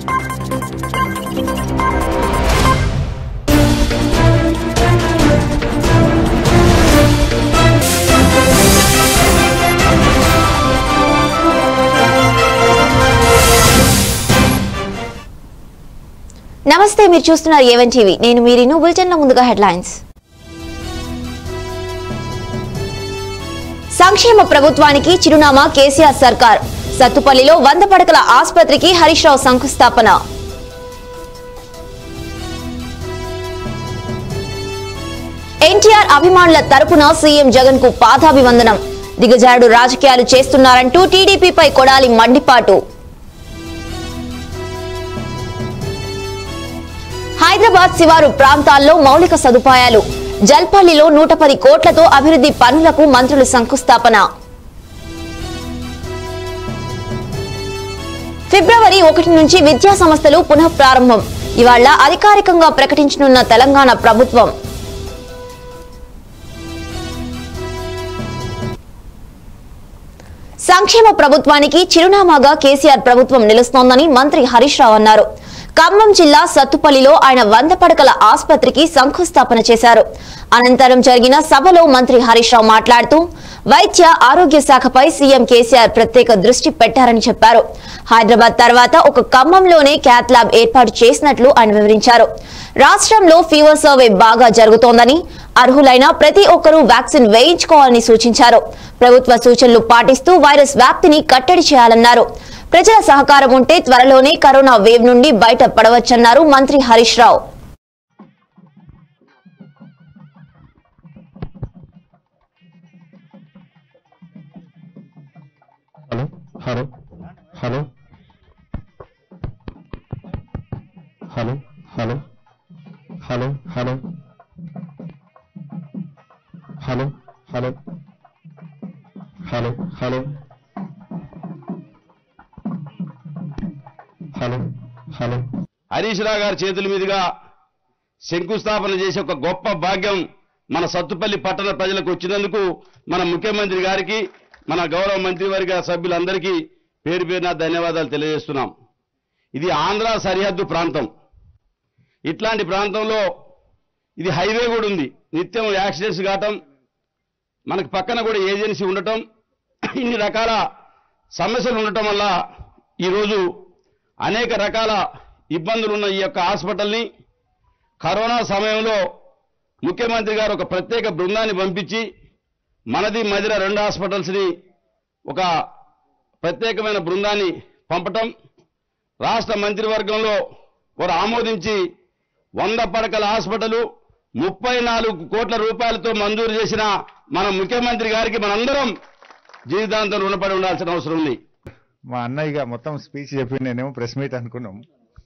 నమస్తే మీరు చూస్తున్నారు ఏవన్ టీవీ నేను మీరిను బులెటిన్ల ముందుగా హెడ్లైన్స్ సంక్షేమ ప్రభుత్వానికి చిరునామా కేసీఆర్ సర్కార్ సత్తుపల్లిలో వంద పడకల ఆసుపత్రికి హరీష్ రావు శంకుస్థాపన ఎన్టీఆర్ అభిమానుల తరపున సీఎం జగన్ కు పాదాభివందనం దిగజారుడు రాజకీయాలు చేస్తున్నారంటూ టీడీపీపై కొడాలి మండిపాటు హైదరాబాద్ శివారు ప్రాంతాల్లో మౌలిక సదుపాయాలు జల్పల్లిలో నూట పది కోట్లతో అభివృద్ధి పనులకు మంత్రులు శంకుస్థాపన ఫిబ్రవరి ఒకటి నుంచి విద్యా సంస్థలు పునః ప్రారంభం ఇవాళ అధికారికంగా ప్రకటించనున్న తెలంగాణ ప్రభుత్వం సంక్షేమ ప్రభుత్వానికి చిరునామాగా కేసీఆర్ ప్రభుత్వం నిలుస్తోందని మంత్రి హరీష్ రావు అన్నారు ఖమ్మం జిల్లా సత్తుపల్లిలో ఆయన వంద పడకల ఆసుపత్రికి శంకుస్థాపన చేశారు అనంతరం జరిగిన సభలో మంత్రి హరీష్ రావు మాట్లాడుతూ వైద్య ఆరోగ్య శాఖపై సీఎం కేసీఆర్ ప్రత్యేక దృష్టి పెట్టారని చెప్పారు హైదరాబాద్ తర్వాత ఒక ఖమ్మంలోనే క్యాత్ ల్యాబ్ ఏర్పాటు చేసినట్లు ఆయన వివరించారు రాష్ట్రంలో ఫీవర్ సర్వే బాగా జరుగుతోందని అర్హులైన ప్రతి ఒక్కరూ వ్యాక్సిన్ వేయించుకోవాలని సూచించారు ప్రభుత్వ సూచనలు పాటిస్తూ వైరస్ వ్యాప్తిని కట్టడి చేయాలన్నారు ప్రజల సహకారం ఉంటే త్వరలోనే కరోనా వేవ్ నుండి బయట పడవచ్చన్నారు మంత్రి Harish Rao hello hello hello hello hello hello hello hello hello hello hello hello hello Harish Rao గారి చేతుల మీదుగా శంకుస్థాపన చేసే ఒక గొప్ప భాగ్యం మన సత్తుపల్లి పట్టణ ప్రజలకు వచ్చినందుకు మన ముఖ్యమంత్రి గారికి మన గౌరవ మంత్రివర్గ సభ్యులందరికీ పేరు పేరున ధన్యవాదాలు తెలియజేస్తున్నాం ఇది ఆంధ్ర సరిహద్దు ప్రాంతం ఇట్లాంటి ప్రాంతంలో ఇది హైవే కూడా ఉంది నిత్యం యాక్సిడెంట్స్ కావటం మనకు పక్కన కూడా ఏజెన్సీ ఉండటం ఇన్ని రకాల సమస్యలు ఉండటం వల్ల ఈరోజు అనేక రకాల ఇబ్బందులు ఉన్న ఈ యొక్క హాస్పిటల్ని కరోనా సమయంలో ముఖ్యమంత్రి గారు ఒక ప్రత్యేక బృందాన్ని పంపించి మనది మదిర రెండు హాస్పిటల్స్ని ఒక ప్రత్యేకమైన బృందాన్ని పంపటం రాష్ట్ర మంత్రివర్గంలో వారు ఆమోదించి వంద పడకల హాస్పిటల్ ముప్పై నాలుగు కోట్ల రూపాయలతో మంజూరు చేసిన మన ముఖ్యమంత్రి గారికి మనందరం జీవితాంతం రుణపడి ఉండాల్సిన అవసరం ఉంది మా అన్నయ్యగా మొత్తం స్పీచ్ చెప్పి నేనేమో ప్రెస్ మీట్ అనుకున్నాం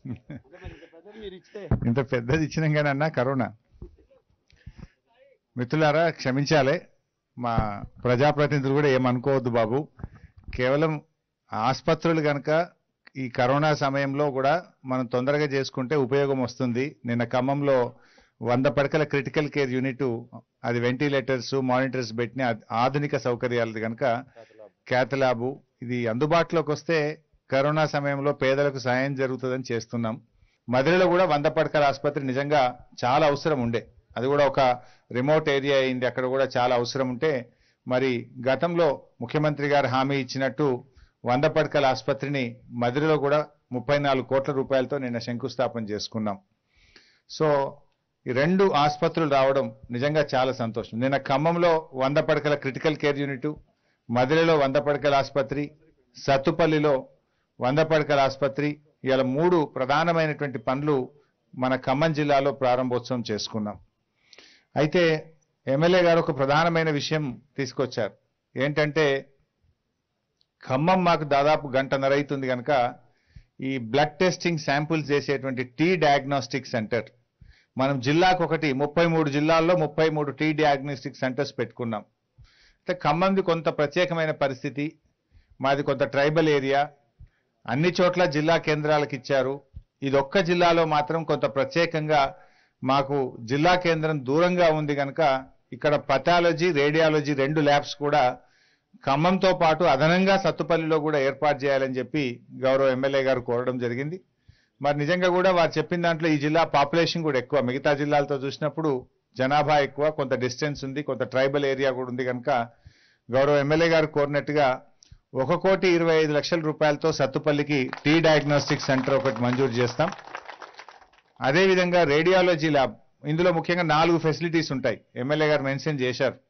ఇంత పెద్దది ఇచ్చినాం కానీ అన్న కరోనా మిత్రులారా క్షమించాలి మా ప్రజాప్రతినిధులు కూడా ఏమనుకోవద్దు బాబు కేవలం ఆసుపత్రులు కనుక ఈ కరోనా సమయంలో కూడా మనం తొందరగా చేసుకుంటే ఉపయోగం వస్తుంది నిన్న ఖమ్మంలో వంద పడకల క్రిటికల్ కేర్ యూనిట్ అది వెంటిలేటర్స్ మానిటర్స్ పెట్టిన ఆధునిక సౌకర్యాలు కనుక క్యాత్ ల్యాబు ఇది అందుబాటులోకి వస్తే కరోనా సమయంలో పేదలకు సాయం జరుగుతుందని చేస్తున్నాం మదిరలో కూడా వంద పడకల ఆసుపత్రి నిజంగా చాలా అవసరం ఉండే అది కూడా ఒక రిమోట్ ఏరియా అయింది అక్కడ కూడా చాలా అవసరం ఉంటే మరి గతంలో ముఖ్యమంత్రి గారు హామీ ఇచ్చినట్టు వంద పడకల ఆసుపత్రిని మదిరలో కూడా ముప్పై నాలుగు కోట్ల రూపాయలతో నిన్న శంకుస్థాపన చేసుకున్నాం సో ఈ రెండు ఆసుపత్రులు రావడం నిజంగా చాలా సంతోషం నిన్న ఖమ్మంలో వంద పడకల క్రిటికల్ కేర్ యూనిట్ మదిరలో వంద పడకల ఆసుపత్రి సత్తుపల్లిలో వంద పడకల ఆసుపత్రి ఇలా మూడు ప్రధానమైనటువంటి పనులు మన ఖమ్మం జిల్లాలో ప్రారంభోత్సవం చేసుకున్నాం అయితే ఎమ్మెల్యే గారు ఒక ప్రధానమైన విషయం తీసుకొచ్చారు ఏంటంటే ఖమ్మం మాకు దాదాపు గంటన్నర అవుతుంది కనుక ఈ బ్లడ్ టెస్టింగ్ శాంపుల్స్ చేసేటువంటి టీ డయాగ్నోస్టిక్ సెంటర్ మనం జిల్లాకు ఒకటి ముప్పై మూడు జిల్లాల్లో ముప్పై మూడు టీ డయాగ్నోస్టిక్ సెంటర్స్ పెట్టుకున్నాం అయితే ఖమ్మంది కొంత ప్రత్యేకమైన పరిస్థితి మాది కొంత ట్రైబల్ ఏరియా అన్ని చోట్ల జిల్లా కేంద్రాలకు ఇచ్చారు ఇది ఒక్క జిల్లాలో మాత్రం కొంత ప్రత్యేకంగా మాకు జిల్లా కేంద్రం దూరంగా ఉంది కనుక ఇక్కడ పథాలజీ రేడియాలజీ రెండు ల్యాబ్స్ కూడా ఖమ్మంతో పాటు అదనంగా సత్తుపల్లిలో కూడా ఏర్పాటు చేయాలని చెప్పి గౌరవ ఎమ్మెల్యే గారు కోరడం జరిగింది మరి నిజంగా కూడా వారు చెప్పిన దాంట్లో ఈ జిల్లా పాపులేషన్ కూడా ఎక్కువ మిగతా జిల్లాలతో చూసినప్పుడు జనాభా ఎక్కువ కొంత డిస్టెన్స్ ఉంది కొంత ట్రైబల్ ఏరియా కూడా ఉంది కనుక గౌరవ ఎమ్మెల్యే గారు కోరినట్టుగా ఒక కోటి ఇరవై ఐదు లక్షల రూపాయలతో సత్తుపల్లికి టీ డయాగ్నోస్టిక్ సెంటర్ ఒకటి మంజూరు చేస్తాం అదేవిధంగా రేడియాలజీ ల్యాబ్ ఇందులో ముఖ్యంగా నాలుగు ఫెసిలిటీస్ ఉంటాయి ఎమ్మెల్యే గారు మెన్షన్ చేశారు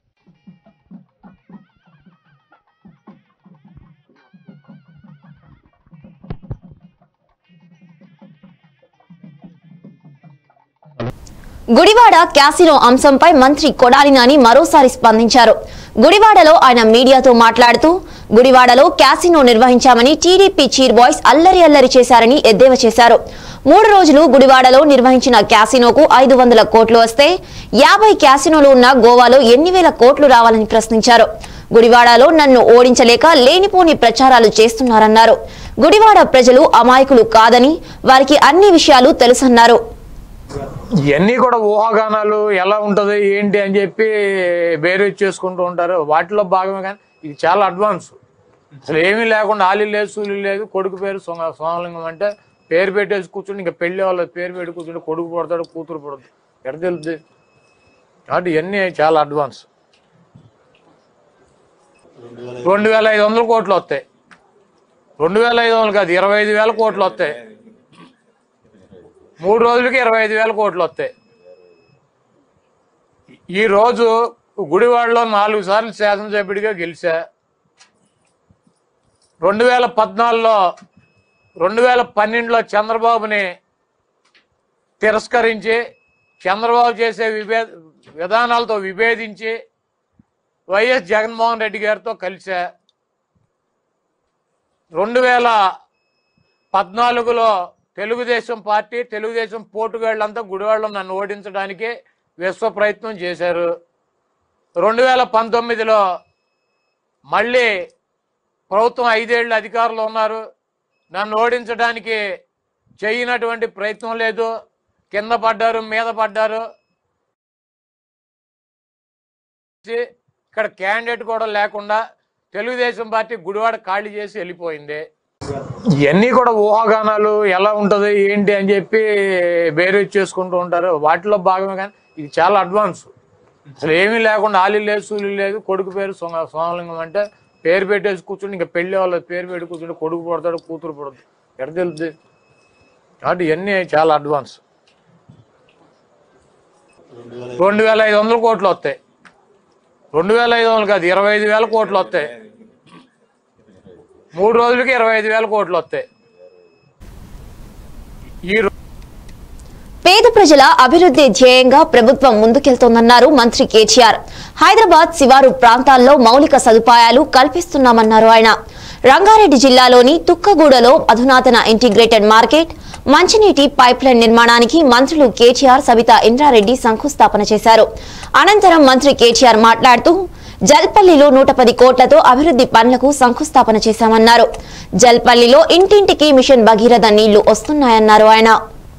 గుడివాడ క్యాసినో అంశంపై మంత్రి కొడాలి నాని మరోసారి స్పందించారు గుడివాడలో ఆయన మీడియాతో మాట్లాడుతూ గుడివాడలో క్యాసినో నిర్వహించామని టీడీపీ చీర్ బాయ్స్ అల్లరి అల్లరి చేశారని ఎద్దేవా చేశారు మూడు రోజులు గుడివాడలో నిర్వహించిన క్యాసినోకు ఐదు వందల కోట్లు వస్తే యాభై క్యాసినోలు ఉన్న గోవాలో ఎన్ని వేల కోట్లు రావాలని ప్రశ్నించారు గుడివాడలో నన్ను ఓడించలేక లేనిపోని ప్రచారాలు చేస్తున్నారన్నారు గుడివాడ ప్రజలు అమాయకులు కాదని వారికి అన్ని విషయాలు తెలుసన్నారు ఇవన్నీ కూడా ఊహాగానాలు ఎలా ఉంటది ఏంటి అని చెప్పి బేరేజ్ చేసుకుంటూ ఉంటారు వాటిలో భాగమే కానీ ఇది చాలా అడ్వాన్స్ అసలు ఏమీ లేకుండా ఆలి లేదు సూలి లేదు కొడుకు పేరు సోమ- సోమలింగం అంటే పేరు పెట్టేసి కూర్చుని ఇంకా పెళ్లి వాళ్ళు పేరు పెట్టి కూర్చుంటే కొడుకు పుడతాడు కూతురు పుడతాడు ఎక్కడ తెలుద్ది కాబట్టి ఇవన్నీ చాలా అడ్వాన్స్ రెండు వేల ఐదు వందల కోట్లు వస్తాయి రెండు వేల ఐదు వందలు కాదు ఇరవై ఐదు వేల కోట్లు వస్తాయి మూడు రోజులకి ఇరవై ఐదు వేల కోట్లు వస్తాయి ఈ రోజు గుడివాడలో నాలుగు సార్లు శాసనసభ్యుడిగా గెలిచా రెండు వేల పద్నాలుగులో రెండు వేల పన్నెండులో చంద్రబాబుని తిరస్కరించి చంద్రబాబు చేసే విభే విధానాలతో విభేదించి వైఎస్ జగన్మోహన్ రెడ్డి గారితో కలిసా రెండు వేల పద్నాలుగులో తెలుగుదేశం పార్టీ తెలుగుదేశం పోటుగాళ్ళంతా గుడివాడలో నన్ను ఓడించడానికి విశ్వ ప్రయత్నం చేశారు రెండు వేల పంతొమ్మిదిలో మళ్ళీ ప్రభుత్వం ఐదేళ్ళు అధికారులు ఉన్నారు నన్ను ఓడించడానికి చేయనటువంటి ప్రయత్నం లేదు కింద పడ్డారు మీద పడ్డారు ఇక్కడ క్యాండిడేట్ కూడా లేకుండా తెలుగుదేశం పార్టీ గుడివాడ ఖాళీ చేసి వెళ్ళిపోయింది ఇవన్నీ కూడా ఊహాగానాలు ఎలా ఉంటది ఏంటి అని చెప్పి బేరేజ్ చేసుకుంటూ ఉంటారు వాటిలో భాగమే కానీ ఇది చాలా అడ్వాన్స్ అసలు ఏమీ లేకుండా ఆలి లేదు సూలి లేదు కొడుకు పేరు సోమ- సోమలింగం అంటే పేరు పెట్టేసి కూర్చుని ఇంకా పెళ్లి వాళ్ళు పేరు పెట్టి కూర్చుంటే కొడుకు పుడతాడు కూతురు పుడతాడు ఎక్కడ తెలుద్ది కాబట్టి ఇవన్నీ చాలా అడ్వాన్స్ రెండు వేల ఐదు వందల కోట్లు వస్తాయి రెండు వేల ఐదు వందలు కాదు ఇరవై ఐదు వేల కోట్లు వస్తాయి మూడు రోజులకి ఇరవై ఐదు వేల కోట్లు వస్తాయి ఈ రో- పేద ప్రజల అభివృద్ధి ధ్యేయంగా ప్రభుత్వం ముందుకెళ్తోందన్నారు మంత్రి కేటీఆర్ హైదరాబాద్ శివారు ప్రాంతాల్లో మౌలిక సదుపాయాలు కల్పిస్తున్నామన్నారు ఆయన రంగారెడ్డి జిల్లాలోని తుక్కగూడలో అధునాతన ఇంటిగ్రేటెడ్ మార్కెట్ మంచినీటి పైప్లైన్ నిర్మాణానికి మంత్రులు కేటీఆర్ సబితా ఇంద్రారెడ్డి శంకుస్థాపన చేశారు అనంతరం మంత్రి కేటీఆర్ మాట్లాడుతూ జల్పల్లిలో నూట పది కోట్లతో అభివృద్ధి పనులకు శంకుస్థాపన చేశామన్నారు జల్పల్లిలో ఇంటింటికి మిషన్ భగీరథ నీళ్లు వస్తున్నాయన్నారు ఆయన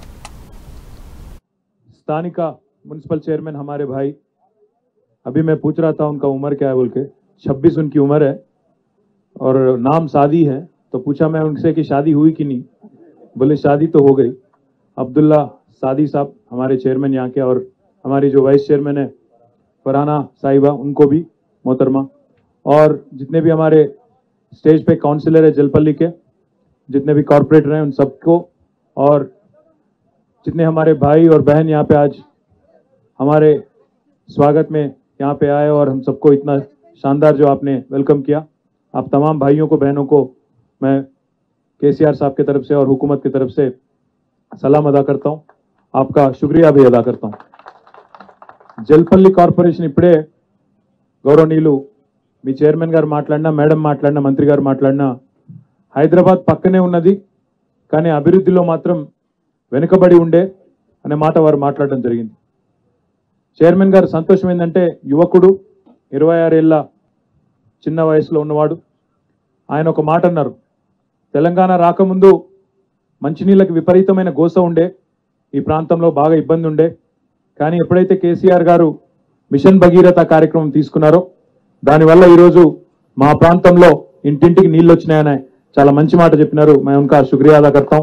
स्थानिका म्यूनसिपल चेयरमैन हमारे भाई अभी मैं पूछ रहा था उनका उम्र क्या है बोल के छब्बीस उनकी उम्र है और नाम शादी है तो पूछा मैं उनसे कि शादी हुई कि नहीं बोले शादी तो हो गई अब्दुल्ला सादी साहब हमारे चेयरमैन यहाँ के और हमारी जो वाइस चेयरमैन है फरहाना साहिबा उनको भी मोहतरमा और जितने भी हमारे स्टेज पे काउंसिलर है जलपल्ली के जितने भी कॉरपोरेटर हैं उन सबको और जितने हमारे भाई और बहन यहाँ पे आज हमारे स्वागत में यहाँ पे आए और हम सबको इतना शानदार जो आपने वेलकम किया आप तमाम भाइयों को बहनों को मैं केसीआर साहब की तरफ से और हुकूमत की तरफ से सलाम अदा करता हूँ आपका शुक्रिया भी अदा करता हूँ జల్పల్లి కార్పొరేషన్ ఇప్పుడే గౌరవనీయులు మీ చైర్మన్ గారు మాట్లాడినా మేడం మాట్లాడినా మంత్రి గారు మాట్లాడినా హైదరాబాద్ పక్కనే ఉన్నది కానీ అభివృద్ధిలో మాత్రం వెనుకబడి ఉండే అనే మాట వారు మాట్లాడడం జరిగింది చైర్మన్ గారు సంతోషం ఏంటంటే యువకుడు ఇరవై ఆరేళ్ల చిన్న వయసులో ఉన్నవాడు ఆయన ఒక మాట అన్నారు తెలంగాణ రాకముందు మంచినీళ్ళకి విపరీతమైన గోస ఉండే ఈ ప్రాంతంలో బాగా ఇబ్బంది ఉండే కానీ ఎప్పుడైతే కేసీఆర్ గారు మిషన్ భగీరథ కార్యక్రమం తీసుకున్నారో దానివల్ల ఈరోజు మా ప్రాంతంలో ఇంటింటికి నీళ్ళు వచ్చినాయని చాలా మంచి మాట చెప్పినారు మేము ఇంకా శుక్రియా అదా కర్తాం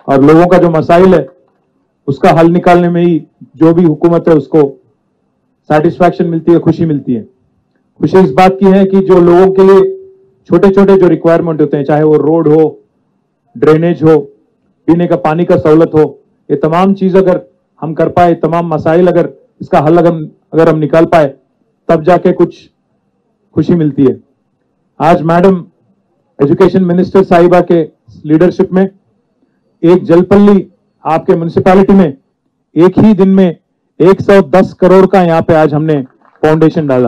और लोगों का जो मसाइल है उसका हल निकालने में ही जो भी हुकूमत है उसको सेटिस्फैक्शन मिलती है खुशी मिलती है खुशी इस बात की है कि जो लोगों के लिए छोटे छोटे जो रिक्वायरमेंट होते हैं चाहे वो रोड हो ड्रेनेज हो पीने का पानी का सहूलत हो ये तमाम चीज अगर हम कर पाए तमाम मसाइल अगर इसका हल अगर अगर हम निकाल पाए तब जाके कुछ खुशी मिलती है आज मैडम एजुकेशन मिनिस्टर साहिबा के लीडरशिप में एक जलपल्ली आपके म्यूनिसिपैलिटी में एक ही दिन में 110 करोड़ का यहाँ पे आज हमने फाउंडेशन डाला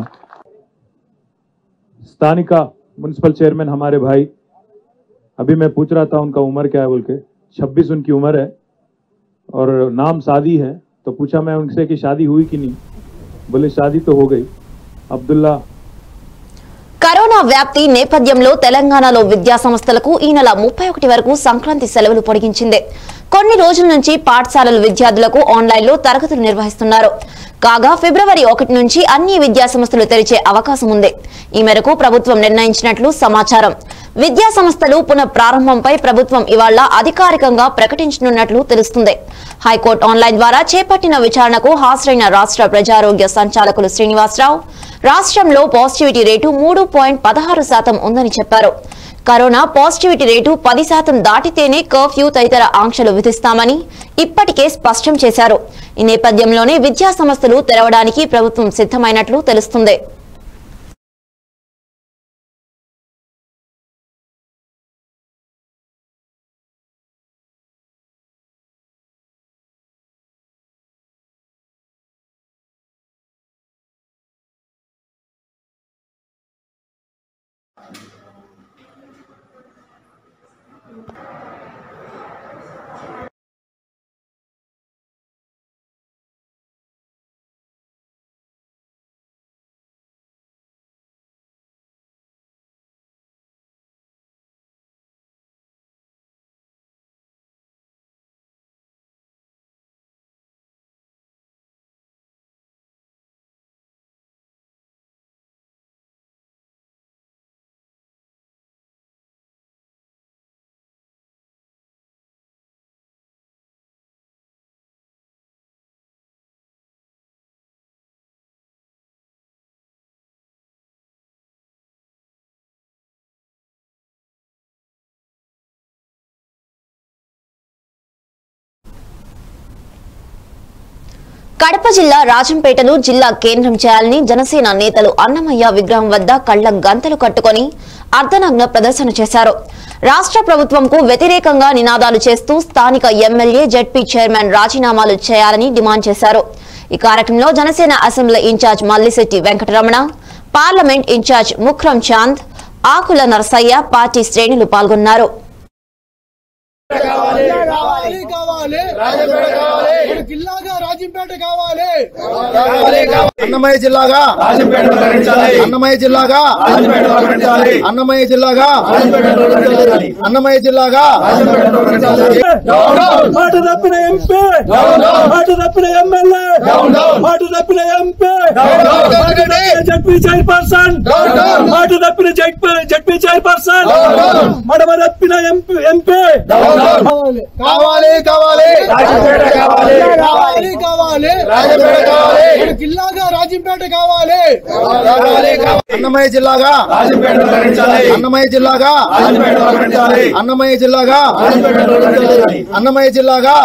स्थानिका म्यूनिसिपल चेयरमैन हमारे भाई अभी मैं पूछ रहा था उनका उम्र क्या है बोल के छब्बीस उनकी उम्र है और नाम शादी है तो पूछा मैं उनसे कि शादी हुई कि नहीं बोले शादी तो हो गई अब्दुल्ला కరోనా వ్యాప్తి నేపథ్యంలో తెలంగాణలో విద్యా సంస్థలకు ఈ నెల ముప్పై ఒకటి వరకు సంక్రాంతి సెలవులు పొడిగించింది కొన్ని రోజుల నుంచి పాఠశాలల విద్యార్థులకు ఆన్లైన్లో తరగతులు నిర్వహిస్తున్నారు కాగా ఫిబ్రవరి ఒకటి నుంచి అన్ని విద్యా సంస్థలు తెరిచే అవకాశం ఉంది ఈ మేరకు ప్రభుత్వం నిర్ణయించినట్లు సమాచారం విద్యా సంస్థలు పునః ప్రారంభంపై ప్రభుత్వం ఇవాళ అధికారికంగా ప్రకటించనున్నట్లు తెలుస్తుంది హైకోర్టు ఆన్లైన్ ద్వారా చేపట్టిన విచారణకు హాజరైన రాష్ట్ర ప్రజారోగ్య సంచాలకులు శ్రీనివాసరావు రాష్ట్రంలో పాజిటివిటీ రేటు మూడు పాయింట్ పదహారు శాతం ఉందని చెప్పారు కరోనా పాజిటివిటీ రేటు పది శాతం దాటితేనే కర్ఫ్యూ తదితర ఆంక్షలు విధిస్తామని ఇప్పటికే స్పష్టం చేశారు ఈ నేపథ్యంలోనే విద్యా సంస్థలు తెరవడానికి ప్రభుత్వం సిద్ధమైనట్లు తెలుస్తుంది కడప జిల్లా రాజంపేటను జిల్లా కేంద్రం చేయాలని జనసేన నేతలు అన్నమయ్య విగ్రహం వద్ద కళ్ల గంతలు కట్టుకొని అర్ధనగ్న ప్రదర్శన చేశారు రాష్ట్ర ప్రభుత్వంకు వ్యతిరేకంగా నినాదాలు చేస్తూ స్థానిక ఎమ్మెల్యే జడ్పీ చైర్మన్ రాజీనామాలు చేయాలని డిమాండ్ చేశారు ఈ కార్యక్రమంలో Janasena assembly in charge Mallisetti Venkataramana parliament in charge Mukhram Chand Akula Narasayya party శ్రేణులు పాల్గొన్నారు కావాలి కావాలి మన జిల్లాగా రాజంపేట కావాలి అన్నమయ్య జిల్లాగా అన్నమయ్య జిల్లాగా అన్నమయ్య జిల్లాగా అన్నమయ్య జిల్లాగా మాట తప్పిన ఎంపీ మాట తప్పిన ఎమ్మెల్యే మాట తప్పిన ఎంపీ జడ్పీ చైర్పర్సన్ మాట తప్పిన జడ్పీ చైర్పర్సన్ మడమ తప్పిన ఎంపీ ఎంపీ కావాలి కావాలి కావాలి కావాలి మన జిల్లాగా రాజంపేట కావాలి అన్నమయ్య జిల్లాగా అన్నమయ్య జిల్లాగా అన్నమయ్య జిల్లాగా అన్నమయ్య జిల్లాగా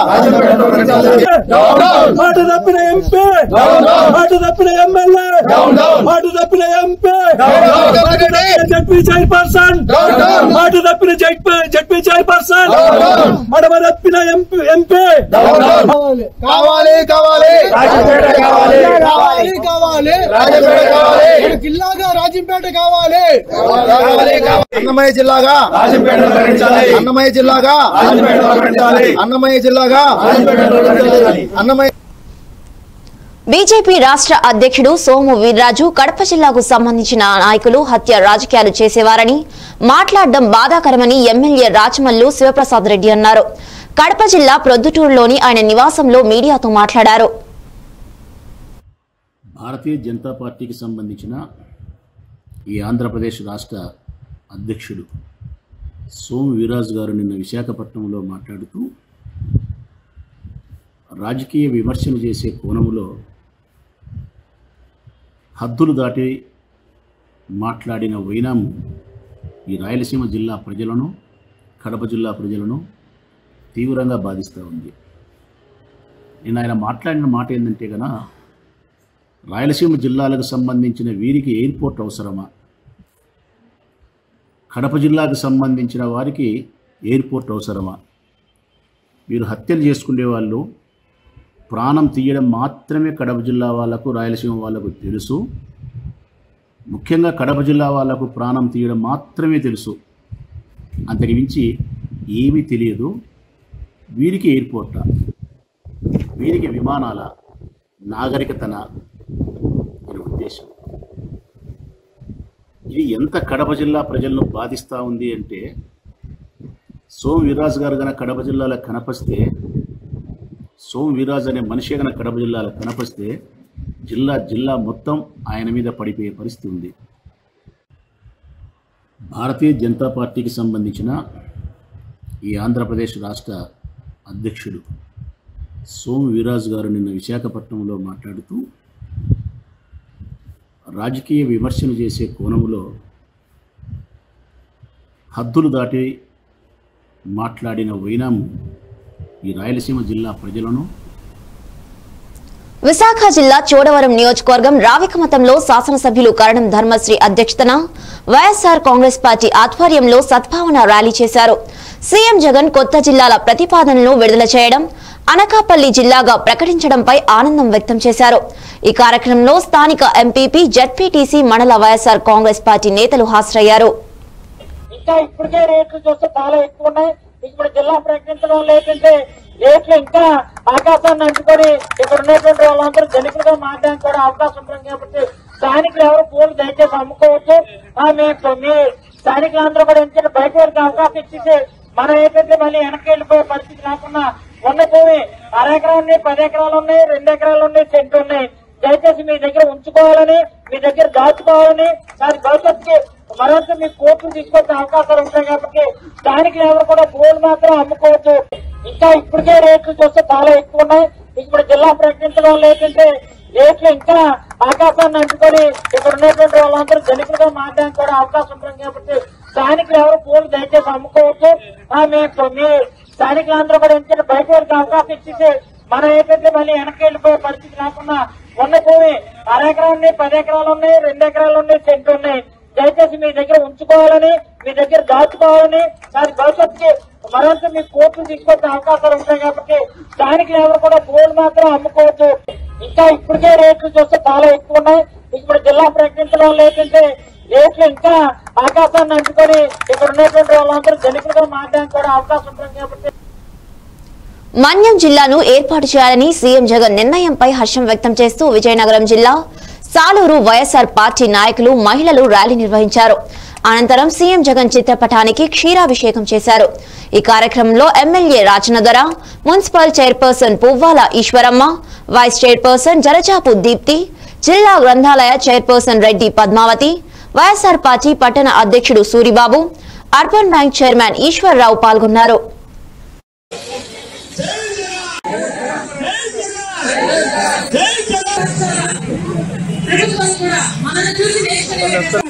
మాట తప్పిన ఎంపీ మాట తప్పిన ఎమ్మెల్యే మాట తప్పిన ఎంపీ జడ్పీ చైర్పర్సన్ మాట తప్పిన జడ్పీ చైర్పర్సన్ మడమ తప్పిన ఎంపీ ఎంపీ కావాలి కావాలి కావాలి కావాలి మన జిల్లాగా రాజంపేట కావాలి అన్నమయ్య జిల్లాగా అన్నమయ్య జిల్లాగా అన్నమయ్య జిల్లాగా అన్నమయ్య బీజేపీ రాష్ట్ర అధ్యక్షుడు సోము వీర్రాజు కడప జిల్లాకు సంబంధించిన నాయకులు హత్య రాజకీయాలు చేసేవారని మాట్లాడడం బాధాకరమని ఎమ్మెల్యే రాచమల్లు శివప్రసాద్ రెడ్డి అన్నారు కడప జిల్లా ప్రొద్దుటూరులోని ఆయన నివాసంలో మీడియాతో మాట్లాడారు భారతీయ జనతా పార్టీకి సంబంధించిన ఈ ఆంధ్రప్రదేశ్ రాష్ట్ర అధ్యక్షుడు సోము వీరాజు గారు నిన్న విశాఖపట్నంలో మాట్లాడుతూ రాజకీయ విమర్శలు చేసే కోణంలో హద్దులు దాటి మాట్లాడిన వైనాము ఈ రాయలసీమ జిల్లా ప్రజలను కడప జిల్లా ప్రజలను తీవ్రంగా బాధిస్తూ ఉంది నేను ఆయన మాట్లాడిన మాట ఏంటంటే కన రాయలసీమ జిల్లాలకు సంబంధించిన వీరికి ఎయిర్పోర్ట్ అవసరమా కడప జిల్లాకు సంబంధించిన వారికి ఎయిర్పోర్ట్ అవసరమా వీరు హత్యలు చేసుకునే వాళ్ళు ప్రాణం తీయడం మాత్రమే కడప జిల్లా వాళ్ళకు రాయలసీమ వాళ్ళకు తెలుసు ముఖ్యంగా కడప జిల్లా వాళ్ళకు ప్రాణం తీయడం మాత్రమే తెలుసు అంతకు మించి ఏమీ తెలియదు వీరికి ఎయిర్పోర్టా వీరికి విమానాల నాగరికతన అని ఉద్దేశం ఇది ఎంత కడప జిల్లా ప్రజలను బాధిస్తూ ఉంది అంటే సోమ్ వీర్రాజు గారు గన కడప జిల్లాలో కనపస్తే సోమ్ వీర్రాజు అనే మనిషి గన కడప జిల్లాలో కనపస్తే జిల్లా జిల్లా మొత్తం ఆయన మీద పడిపోయే పరిస్థితి ఉంది భారతీయ జనతా పార్టీకి సంబంధించిన ఈ ఆంధ్రప్రదేశ్ రాష్ట్ర అధ్యక్షుడు సోము వీరాజు గారు నిన్న విశాఖపట్నంలో మాట్లాడుతూ రాజకీయ విమర్శలు చేసే కోణంలో హద్దులు దాటి మాట్లాడిన వైనాము ఈ రాయలసీమ జిల్లా ప్రజలను విశాఖ జిల్లా చోడవరం నియోజకవర్గం రావికమతంలో శాసనసభ్యులు కరణం ధర్మశ్రీ అధ్యక్షతన వైఎస్ఆర్ కాంగ్రెస్ పార్టీ ఆధ్వర్యంలో సద్భావన ర్యాలీ చేశారు సీఎం జగన్ కొత్త జిల్లాల ప్రతిపాదనలు విడుదల చేయడం అనకాపల్లి జిల్లాగా ప్రకటించడంపై ఆనందం వ్యక్తం చేశారు ఈ కార్యక్రమంలో స్థానిక ఎంపీపీ జడ్పీటీసీ మండల వైఎస్ఆర్ కాంగ్రెస్ పార్టీ నేతలు హాజరయ్యారు ఇంకా ఇప్పటికే రేట్లు చూస్తే చాలా ఎక్కువ ఉన్నాయి ఇప్పుడు జిల్లా ప్రకటించడం లేకుంటే రేట్లు ఇంకా ఆకాశాన్ని అంటుకొని ఇక్కడ ఉన్నటువంటి వాళ్ళందరూ జనికులుగా మారడానికి కూడా అవకాశం ఉంటుంది కాబట్టి స్థానికులు ఎవరు పూలు దయచేసి అమ్ముకోవచ్చు ఆ, మీ మీ స్థానికులందరూ కూడా ఏంటంటే బయట వరకు అవకాశం ఇచ్చేసి మనం ఏంటంటే మళ్ళీ వెనక్కి వెళ్ళిపోయే పరిస్థితి లేకుండా ఉన్న భూమి అర ఎకరాలు ఉన్నాయి పది ఎకరాలు ఉన్నాయి రెండు ఎకరాలు ఉన్నాయి సెంటు ఉన్నాయి దయచేసి మీ దగ్గర ఉంచుకోవాలని మీ దగ్గర దాచుకోవాలని దాని భవిష్యత్తుకి మరింత మీ కోర్టులు తీసుకొచ్చే అవకాశాలు ఉంటాయి కాబట్టి స్థానికులు ఎవరు కూడా భూములు మాత్రం అమ్ముకోవచ్చు ఇంకా ఇప్పటికే రేట్లు చూస్తే చాలా ఎక్కువ ఉన్నాయి ఇప్పుడు జిల్లా ప్రకటించడం లేకుంటే రేట్లు ఇంకా ఆకాశాన్ని అంటుకొని ఇక్కడ ఉన్నటువంటి వాళ్ళందరూ జనికులుగా మారడానికి కూడా అవకాశం ఉంటుంది కాబట్టి స్థానికులు ఎవరు పూలు దయచేసి అమ్ముకోవచ్చు ఆ, మీ మీ స్థానికులందరూ కూడా ఏంటంటే బయట వరకు అవకాశం ఇచ్చేసి మనం ఏంటంటే మళ్ళీ వెనక్కి వెళ్ళిపోయే పరిస్థితి లేకుండా ఉన్న భూమి అర ఎకరాలు ఉన్నాయి పది ఎకరాలు ఉన్నాయి రెండు ఎకరాలు ఉన్నాయి సెంటు ఉన్నాయి దయచేసి మీ దగ్గర ఉంచుకోవాలని మీ దగ్గర దాచుకోవాలని దాని భవిష్యత్తుకి మరింత మీ కోర్టులు తీసుకొచ్చే అవకాశాలు ఉంటాయి కాబట్టి స్థానికులు ఎవరు కూడా భూములు మాత్రం అమ్ముకోవచ్చు ఇంకా ఇప్పటికే రేట్లు చూస్తే చాలా ఎక్కువ ఉన్నాయి ఇప్పుడు జిల్లా ప్రకటించడం లేకుంటే రేట్లు ఇంకా ఆకాశాన్ని అంటుకొని ఇక్కడ ఉన్నటువంటి వాళ్ళందరూ జనికులుగా మారడానికి కూడా అవకాశం ఉంటుంది కాబట్టి మన్యం జిల్లాను ఏర్పాటు చేయాలని సీఎం జగన్ నిర్ణయంపై హర్షం వ్యక్తం చేస్తూ విజయనగరం జిల్లా సాలూరు వైఎస్ఆర్ పార్టీ నాయకులు మహిళలు ర్యాలీ నిర్వహించారు అనంతరం సీఎం జగన్ చిత్రపటానికి క్షీరాభిషేకం చేశారు ఈ కార్యక్రమంలో MLA Rajanagara municipal chairperson Puvvala Eswaramma vice chairperson Jalajapu Deepti జిల్లా గ్రంథాలయ chairperson Reddy Padmavathi YSR party పట్టణ అధ్యక్షుడు Suribabu urban bank chairman Eshwarrao పాల్గొన్నారు ప్రభుత్వం కూడా మనల్ని చూసి నేర్చుకునే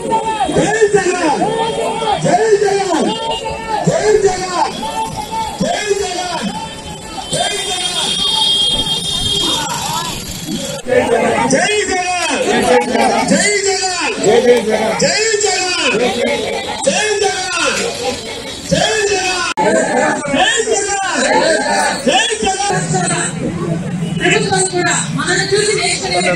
ప్రభుత్వం కూడా మనల్ని చూసి నేర్చుకునే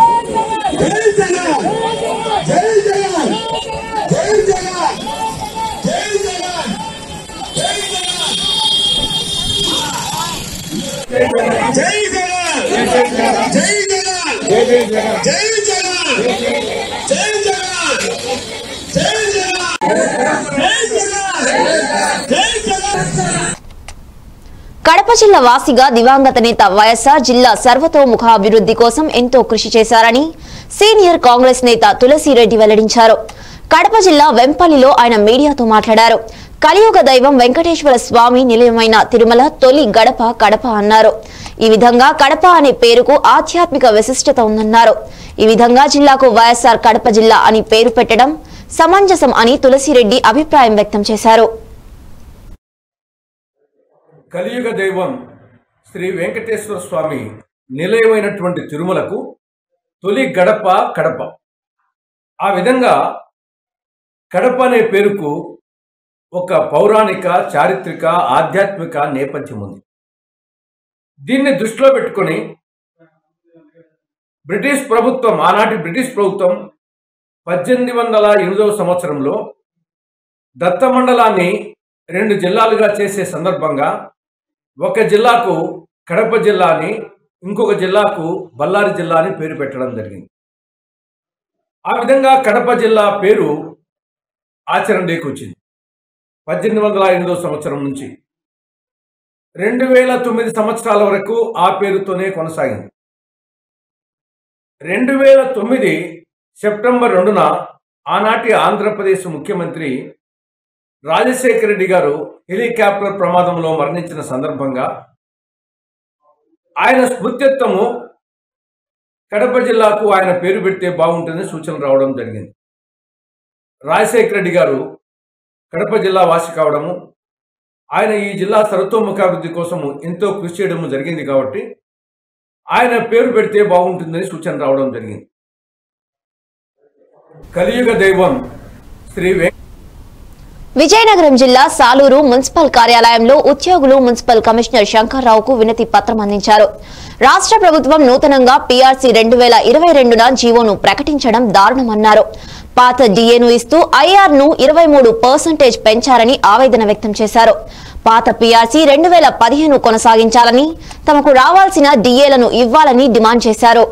కడప జిల్లా వాసిగా దివంగత నేత వైఎస్ఆర్ జిల్లా సర్వతోముఖాభివృద్ధి కోసం ఎంతో కృషి చేశారని సీనియర్ కాంగ్రెస్ నేత తులసిరెడ్డి వెల్లడించారు కడప జిల్లా వెంపల్లిలో ఆయన మీడియాతో మాట్లాడారు కలియుగ దైవం వెంకటేశ్వర స్వామి నిలయమైన తిరుమల తొలి గడప కడప అన్నారు ఈ విధంగా కడప అనే పేరుకు ఆధ్యాత్మిక విశిష్టత ఉందన్నారు ఈ విధంగా జిల్లాకు వైఎస్ఆర్ కడప జిల్లా అని పేరు పెట్టడం సమంజసం అని తులసిరెడ్డి అభిప్రాయం వ్యక్తం చేశారు కలియుగ దైవం శ్రీ వెంకటేశ్వర స్వామి నిలయమైనటువంటి తిరుమలకు తొలి గడప కడప ఆ విధంగా కడప అనే పేరుకు ఒక పౌరాణిక చారిత్రక ఆధ్యాత్మిక నేపథ్యం ఉంది దీన్ని దృష్టిలో పెట్టుకొని బ్రిటిష్ ప్రభుత్వం ఆనాటి బ్రిటిష్ ప్రభుత్వం పద్దెనిమిది వందల ఎనిమిదవ సంవత్సరంలో దత్త మండలాన్ని రెండు జిల్లాలుగా చేసే సందర్భంగా ఒక జిల్లాకు కడప జిల్లాని ఇంకొక జిల్లాకు బళ్ళారి జిల్లా అని పేరు పెట్టడం జరిగింది ఆ విధంగా కడప జిల్లా పేరు ఆచరణలోకి వచ్చింది పద్దెనిమిది వందల ఎనిమిదవ సంవత్సరం నుంచి రెండు వేల తొమ్మిది సంవత్సరాల వరకు ఆ పేరుతోనే కొనసాగింది రెండు వేల తొమ్మిది సెప్టెంబర్ రెండున ఆనాటి ఆంధ్రప్రదేశ్ ముఖ్యమంత్రి రాజశేఖర రెడ్డి గారు హెలికాప్టర్ ప్రమాదంలో మరణించిన సందర్భంగా ఆయన స్మృత్యత్వము కడప జిల్లాకు ఆయన పేరు పెడితే బాగుంటుందని సూచన రావడం జరిగింది రాజశేఖర రెడ్డి గారు కడప జిల్లా వాసి కావడము ఆయన ఈ జిల్లా సర్వతోముఖాభివృద్ధి కోసము ఎంతో కృషి చేయడము జరిగింది కాబట్టి ఆయన పేరు పెడితే బాగుంటుందని సూచన రావడం జరిగింది కలియుగ దైవం శ్రీ వెంకట విజయనగరం జిల్లా సాలూరు మున్సిపల్ కార్యాలయంలో ఉద్యోగులు మున్సిపల్ కమిషనర్ శంకర్రావుకు వినతి పత్రం అందించారు రాష్ట్ర ప్రభుత్వం నూతనంగా పీఆర్సీ రెండు వేల ఇరవై రెండున జీవోను ప్రకటించడం దారుణమన్నారు పాత డిఏను ఇస్తూ ఐఆర్ ను ఇరవై మూడు పర్సెంటేజ్ పెంచారని ఆవేదన వ్యక్తం చేశారు పాత పీఆర్సీ రెండు వేల పదిహేను కొనసాగించాలని తమకు రావాల్సిన డిఏలను ఇవ్వాలని డిమాండ్ చేశారు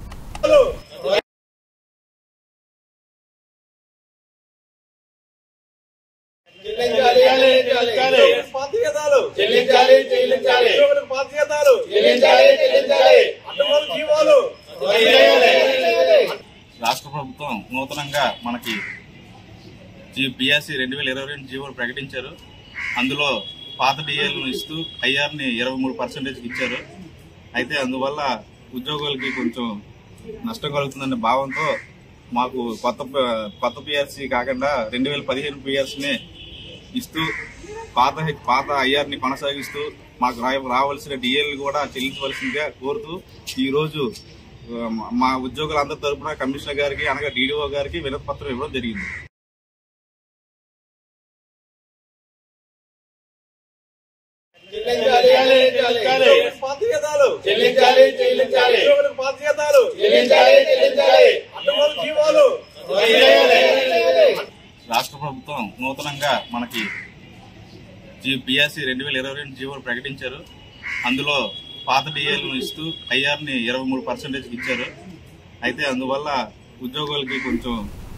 చెల్లించాలి చెల్లించాలి బాధ్యతలు చెల్లించాలి చెల్లించాలి అటువంటి జీవాలు రాష్ట్ర ప్రభుత్వం నూతనంగా మనకి బిఎస్సి రెండు వేల ఇరవై రెండు జీవోలు ప్రకటించారు అందులో పాత డిఏలను ఇస్తూ ఐఆర్ని ఇరవై మూడు పర్సెంటేజ్ ఇచ్చారు అయితే అందువల్ల ఉద్యోగులకి కొంచెం నష్టం కలుగుతుందనే భావంతో మాకు కొత్త ప- కొత్త పిఆర్సీ కాకుండా రెండు వేల పదిహేను పిఆర్సీని ఇస్తూ పాత హెచ్- పాత ఐఆర్ని కొనసాగిస్తూ మాకు రా- రావాల్సిన డిఏలు కూడా చెల్లించవలసిందిగా కోరుతూ ఈ రోజు ఆ, మా- మా ఉద్యోగులందరి తరపున కమిషనర్ గారికి అనగా డీడీఓ గారికి వినతి పత్రం ఇవ్వడం జరిగింది చెల్లించాలి చెల్లించాలి బాధ్యతలు చెల్లించాలి చెల్లించాలి బాధ్యతలు చెల్లించాలి చెల్లించాలి అటువంటి జీవాలు రాష్ట్ర ప్రభుత్వం నూతనంగా మనకి బిఎస్సి రెండు వేల ఇరవై రెండు జీవోలు ప్రకటించారు అందులో పాత డిఏలను ఇస్తూ ఐఆర్ని ఇరవై మూడు పర్సెంటేజ్ ఇచ్చారు అయితే అందువల్ల ఉద్యోగులకి కొంచెం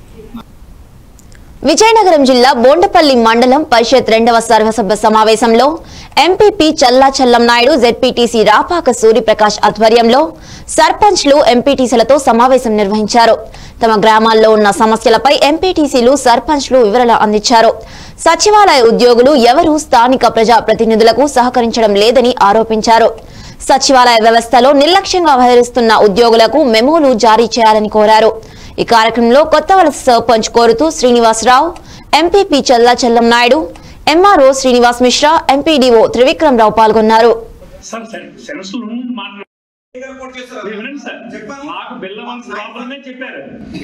విజయనగరం జిల్లా బోండపల్లి మండలం పరిషత్ రెండవ సర్వసభ్య సమావేశంలో ఎంపీపీ చల్లా చల్లం నాయుడు జెడ్పీటీసీ రాపాక సూర్యప్రకాష్ ఆధ్వర్యంలో సర్పంచ్లు ఎంపీటీసీలతో సమావేశం నిర్వహించారు తమ గ్రామాల్లో ఉన్న సమస్యలపై ఎంపీటీసీలు సర్పంచ్లు వివరణ అందించారు సచివాలయ ఉద్యోగులు ఎవరూ స్థానిక ప్రజా ప్రతినిధులకు సహకరించడం లేదని ఆరోపించారు సచివాలయ వ్యవస్థలో నిర్లక్ష్యంగా వ్యవహరిస్తున్న ఉద్యోగులకు మెమోలు జారీ చేయాలని కోరారు ఈ కార్యక్రమంలో కొత్త వలస సర్పంచ్ కోరుతూ Srinivasarao MPP Challa Chellam Naidu MRO Srinivas Mishra MPDO Trivikramarao పాల్గొన్నారు సార్ సెన్సులు మాట్లాడు వినండి సార్ మాకు బెల్లం ప్రాబ్లమే చెప్పారు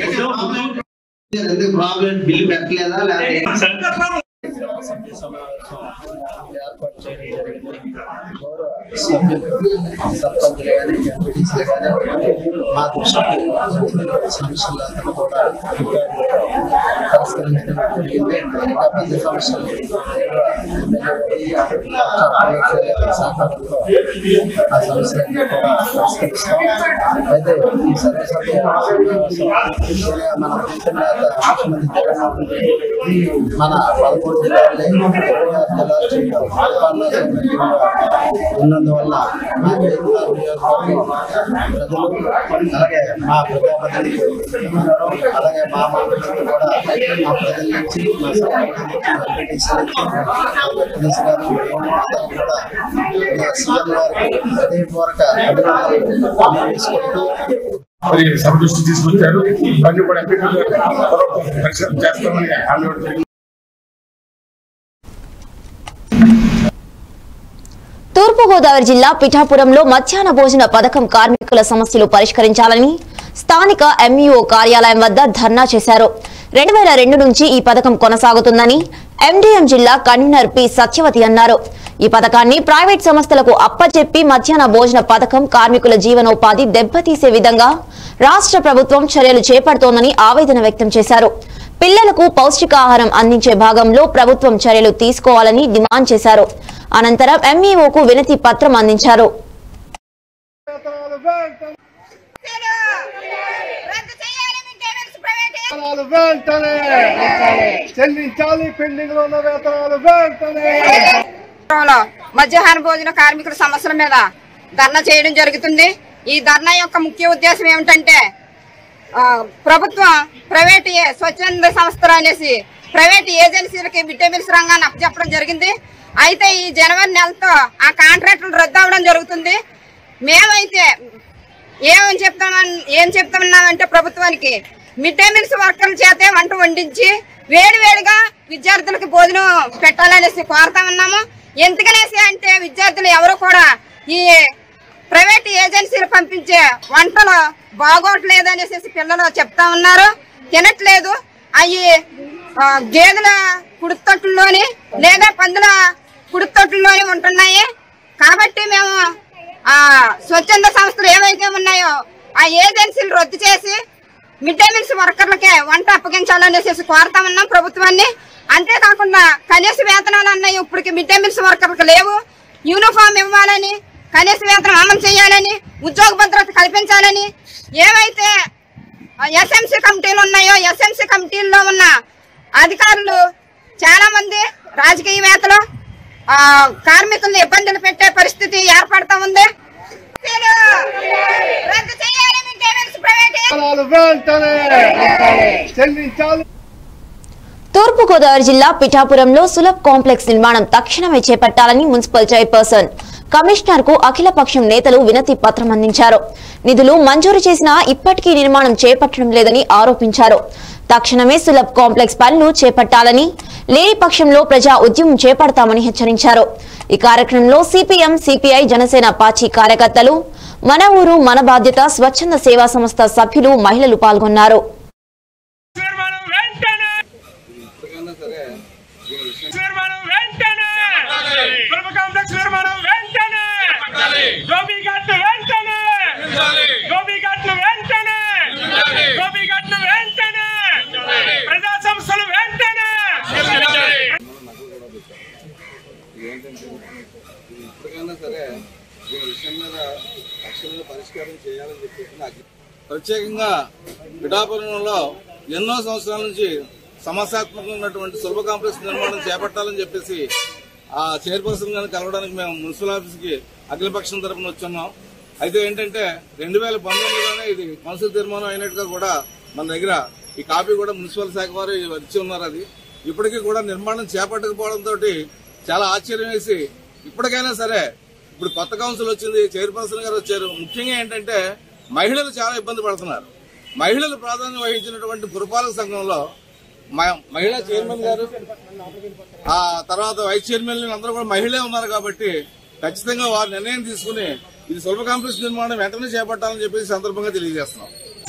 ప్రాబ్లం బిల్లు పెట్టలేదా లేకపోతే సర్పంచులు కానీ ఎంపీటీసీలు కానీ మా దృష్టికి సమస్యలంతా కూడా పరిష్కరించడం జరిగింది ఇంకా పెద్ద సమస్యలు సహకారంతో ఆ సమస్యలన్నీ కూడా పరిష్కరిస్తాం అయితే ఈ సర్వసభ్య మన దేశం నేత ముఖ్యమంత్రి జగన్మోహన్ రెడ్డి మన పదమూడు జిల్లాల్లో ఇరవై ఆరు జిల్లాలు చేయడం పరిపాలనా సౌలభ్యంగా ఉన్న అందువల్ల మా జైలుదారు నియోజకవర్గం ప్రజలు అలాగే మా ప్రజాప్రతినిధులు అలాగే మా మంత్రులు కూడా మా ప్రజల నుంచి మా సమాజం నుంచి వెంకటేశ్వర నుంచి మా వెంకటేశ్వర గారు మేమంతా కూడా మా సీఎం గారికి హృదయపూర్వక అభినందనలు తెలియజేసుకుంటూ మరి సభ దృష్టి తీసుకొచ్చారు ఇవన్నీ కూడా ఎంపీలు పరిశీలన చేస్తామని హామీ ఇవ్వడం జరిగింది. తూర్పుగోదావరి జిల్లా పిఠాపురంలో మధ్యాహ్న భోజన పథకం కార్మికుల సమస్యలు పరిష్కరించాలని స్థానిక ఎంఈఓ కార్యాలయం వద్ద ధర్నా చేశారు రెండు వేల రెండు నుంచి ఈ పథకం కొనసాగుతుందని ఎండీఎం జిల్లా కన్వీనర్ పి సత్యవతి అన్నారు ఈ పథకాన్ని ప్రైవేట్ సంస్థలకు అప్పచెప్పి మధ్యాహ్న భోజన పథకం కార్మికుల జీవనోపాధి దెబ్బతీసే విధంగా రాష్ట్ర ప్రభుత్వం చర్యలు చేపడుతోందని ఆవేదన వ్యక్తం చేశారు పిల్లలకు పౌష్టికాహారం అందించే భాగంలో ప్రభుత్వం చర్యలు తీసుకోవాలని డిమాండ్ చేశారు అనంతరం ఎంఈఓకు వినతి పత్రం అందించారు వేతనాలు వెంటనే చెల్లించాలి పెండింగ్ లో ఉన్న వేతనాలు వెంటనే లో మధ్యాహ్న భోజన కార్మికుల సమస్యల మీద ధర్నా చేయడం జరుగుతుంది ఈ ధర్నా యొక్క ముఖ్య ఉద్దేశం ఏమిటంటే ఆ, ప్రభుత్వం ప్రైవేట్ ఏ- స్వచ్ఛంద సంస్థలు అనేసి ప్రైవేట్ ఏజెన్సీలకి మిడ్ డే మీల్స్ రంగాన్ని అప్పచెప్పడం జరిగింది అయితే ఈ జనవరి నెలతో ఆ కాంట్రాక్టులు రద్దు అవ్వడం జరుగుతుంది మేమైతే ఏమని చెప్తామని ఏం చెప్తామన్నామంటే ప్రభుత్వానికి మిడ్ డే మీల్స్ వర్కర్ల చేతే వంట వండించి వేడి వేడిగా విద్యార్థులకు భోజనం పెట్టాలనేసి కోరుతా ఉన్నాము ఎందుకనేసి అంటే విద్యార్థులు ఎవరు కూడా ఈ ప్రైవేట్ ఏజెన్సీలు పంపించే వంటలు బాగోట్లేదు అనేసి పిల్లలు చెప్తా ఉన్నారు తినట్లేదు అవి గేదెల కుడుతొట్టుల్లోని లేదా పందుల కుడుతొట్టుల్లోని ఉంటున్నాయి కాబట్టి మేము ఆ స్వచ్ఛంద సంస్థలు ఏవైతే ఉన్నాయో ఆ ఏజెన్సీలు రద్దు చేసి మిడ్ డే మీల్స్ వర్కర్లకే వంట అప్పగించాలనేసి కోరుతా ఉన్నాం ప్రభుత్వాన్ని అంతేకాకుండా కనీస వేతనాలు అన్నాయి ఇప్పటికి మిడ్ డే మీల్స్ వర్కర్లకు లేవు యూనిఫామ్ ఇవ్వాలని కనీస వేతనం అమలు చేయాలని ఉద్యోగ భద్రత కల్పించాలని ఏవైతే ఎస్ఎంసీ కమిటీలు ఉన్నాయో ఎస్ఎంసీ కమిటీల్లో ఉన్న అధికారులు చాలా మంది రాజకీయవేత్తలు ఆ, కార్మికుల్ని ఇబ్బందులు పెట్టే పరిస్థితి ఏర్పడతా ఉంది రద్దు చేయాలి మిడ్ డే మీల్స్ ప్రైవేట్ వేతనాలు వెంటనే చెల్లించాలి తూర్పుగోదావరి జిల్లా పిఠాపురంలో సులభ్ కాంప్లెక్స్ నిర్మాణం తక్షణమే చేపట్టాలని మున్సిపల్ చైర్పర్సన్ కమిషనర్ కు అఖిలపక్షం నేతలు వినతి పత్రం అందించారు నిధులు మంజూరు చేసినా ఇప్పటికీ నిర్మాణం చేపట్టడం లేదని ఆరోపించారు తక్షణమే సులభ్ కాంప్లెక్స్ పనులు చేపట్టాలని లేని పక్షంలో ప్రజా ఉద్యమం చేపడతామని హెచ్చరించారు ఈ కార్యక్రమంలో సిపిఎం సిపిఐ జనసేన పార్టీ కార్యకర్తలు మన ఊరు మన బాధ్యత స్వచ్ఛంద సేవా సంస్థ సభ్యులు మహిళలు పాల్గొన్నారు నిర్మాణం వెంటనే సులభ కాంప్లెక్స్ నిర్మాణం వెంటనే గోబీ ఘాట్లు వెంటనే గోబీ ఘాట్లు వెంటనే గోబీ ఘాట్లు వెంటనే ప్రజా సంస్థలు వెంటనే ఇప్పటికైనా సరే ఈ విషయం మీద తక్షణమే పరిష్కారం చేయాలని చెప్పేసి నాకు ప్రత్యేకంగా పిఠాపురంలో ఎన్నో సంవత్సరాల నుంచి సమస్యాత్మకంగా ఉన్నటువంటి సులభ కాంప్లెక్స్ నిర్మాణం చేపట్టాలని చెప్పేసి ఆ చైర్పర్సన్ గారిని కలవడానికి మేము మున్సిపల్ ఆఫీస్కి అఖిలపక్షం తరపున వచ్చున్నాం అయితే ఏంటంటే రెండు వేల పంతొమ్మిదిలోనే ఇది కౌన్సిల్ తీర్మానం అయినట్టుగా కూడా మన దగ్గర ఈ కాపీ కూడా మున్సిపల్ శాఖ వారు ఇచ్చి ఉన్నారు అది ఇప్పటికీ కూడా నిర్మాణం చేపట్టకపోవడంతో చాలా ఆశ్చర్యం వేసి ఇప్పటికైనా సరే ఇప్పుడు కొత్త కౌన్సిల్ వచ్చింది చైర్పర్సన్ గారు వచ్చారు ముఖ్యంగా ఏంటంటే మహిళలు చాలా ఇబ్బంది పడుతున్నారు మహిళలు ప్రాధాన్యం వహించినటువంటి పురపాలక సంఘంలో మ- మహిళా చైర్మన్ గారు ఆ తర్వాత వైస్ చైర్మన్ అందరూ కూడా మహిళే ఉన్నారు కాబట్టి ఖచ్చితంగా వారు నిర్ణయం తీసుకుని ఇది సులభ కాంప్లెక్స్ నిర్మాణం వెంటనే చేపట్టాలని చెప్పేసి ఈ సందర్భంగా తెలియజేస్తున్నాం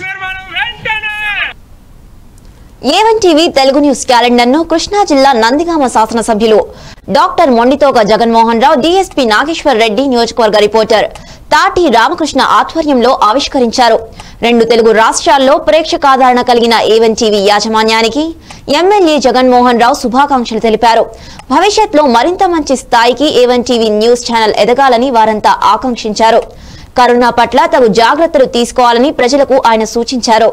A one TV Telugu news calendar ను కృష్ణా జిల్లా నందిగామ శాసనసభ్యులు డాక్టర్ మొండితోగ జగన్మోహన్ రావు డీఎస్పీ నాగేశ్వర్ రెడ్డి నియోజకవర్గ రిపోర్టర్ తాటి రామకృష్ణ ఆధ్వర్యంలో ఆవిష్కరించారు రెండు తెలుగు రాష్ట్రాల్లో ప్రేక్షకాదరణ కలిగిన ఏవన్ టీవీ యాజమాన్యానికి ఎమ్మెల్యే జగన్మోహన్ రావు శుభాకాంక్షలు తెలిపారు భవిష్యత్లో మరింత మంచి స్థాయికి ఏవన్ టీవీ న్యూస్ ఛానల్ ఎదగాలని వారంతా ఆకాంక్షించారు కరోనా పట్ల తగు జాగ్రత్తలు తీసుకోవాలని ప్రజలకు ఆయన సూచించారు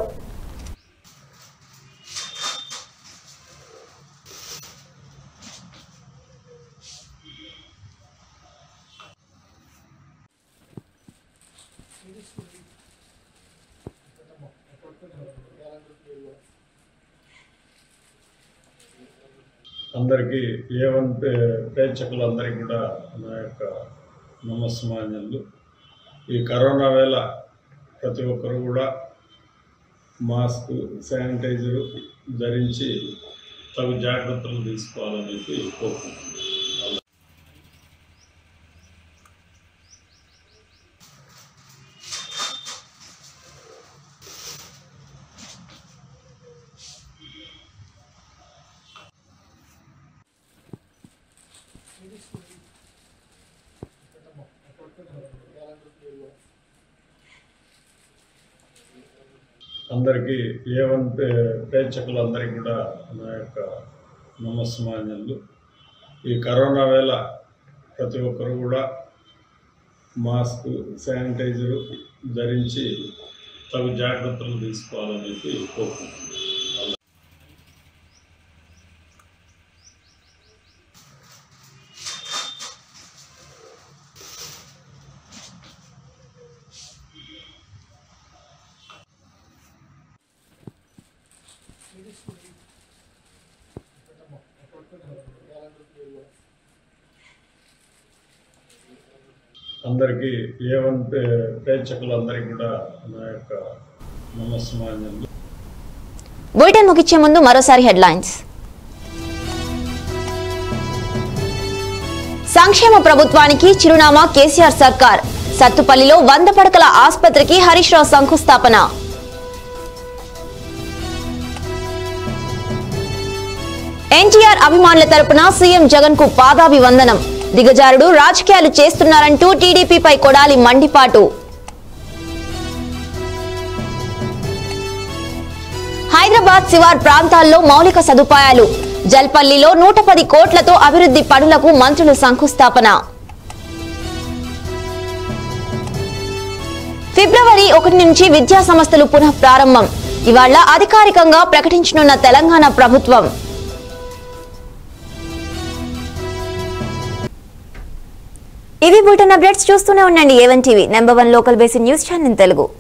అందరికీ ఏవన్ ప్రే- ప్రేక్షకులందరికీ కూడా నా యొక్క నమస్మాన్యులు ఈ కరోనా వేళ ప్రతి ఒక్కరు కూడా మాస్క్ శానిటైజరు ధరించి తగు జాగ్రత్తలు తీసుకోవాలని చెప్పి కోరుకుంటున్నాను అందరికీ ఏవన్ ప్రే- ప్రేక్షకులందరికీ కూడా నా యొక్క నమస్మాన్యులు ఈ కరోనా వేళ ప్రతి ఒక్కరు కూడా మాస్క్ శానిటైజరు ధరించి తగు జాగ్రత్తలు తీసుకోవాలని చెప్పి కోరుకుంటున్నాను అందరికీ ఏవన్ ప్రే- ప్రేక్షకులందరికీ కూడా నా యొక్క నమస్మాన్యులు బులెటిన్ ముగించే ముందు మరోసారి హెడ్లైన్స్ సంక్షేమ ప్రభుత్వానికి చిరునామా కేసీఆర్ సర్కార్ సత్తుపల్లిలో వంద పడకల ఆసుపత్రికి హరీష్ రావు శంకుస్థాపన ఎన్టీఆర్ అభిమానుల తరపున సీఎం జగన్ కు పాదాభివందనం దిగజారుడు రాజకీయాలు చేస్తున్నారంటూ టీడీపీపై కొడాలి మండిపాటు హైదరాబాద్ శివార్ ప్రాంతాల్లో మౌలిక సదుపాయాలు జల్పల్లిలో నూట పది కోట్లతో అభివృద్ధి పనులకు మంత్రులు శంకుస్థాపన ఫిబ్రవరి ఒకటి నుంచి విద్యా సంస్థలు పునః ప్రారంభం ఇవాళ అధికారికంగా ప్రకటించనున్న తెలంగాణ ప్రభుత్వం ఇవి బులెటిన్ అప్డేట్స్ చూస్తూనే ఉండండి A one TV number one local basin news channel Telugu